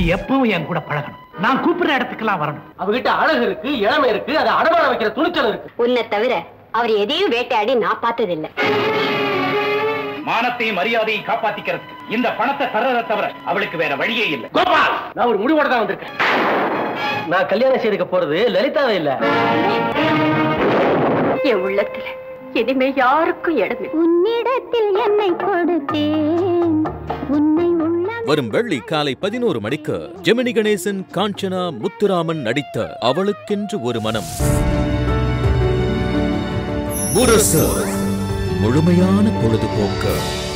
எப்பவும் என் கூட பழகணும் நான் கூப்பிடுற இடத்துக்கெல்லாம் வரணும் அவகிட்ட அழகு இருக்கு இளமை இருக்கு அதை அடமான வைக்கிற துணிச்சல் இருக்கு உன்னை தவிர அவர் எதையும் வேட்டையாடி நான் பார்த்ததில்லை மானத்தையும் மரியாதையும் காப்பாத்திக்கிறதுக்கு இந்த பணத்தை தர்றதை தவிர அவளுக்கு வேற வழியே இல்லை கோபால் நான் ஒரு முடிவோட தான் வந்திருக்கேன் நான் கல்யாணம் செய்துக்க போறது லலிதாவே இல்ல என் உள்ளத்துல இனிமே யாருக்கும் இடமே உன்னிடத்தில் என்னை கொடுத்தேன் உன்னை உள்ள வரும் வெள்ளி காலை பதினோரு மணிக்கு ஜெமினி கணேசன் காஞ்சனா முத்துராமன் நடித்த அவளுக்கென்று ஒரு மனம் முரசு முழுமையான பொழுதுபோக்கு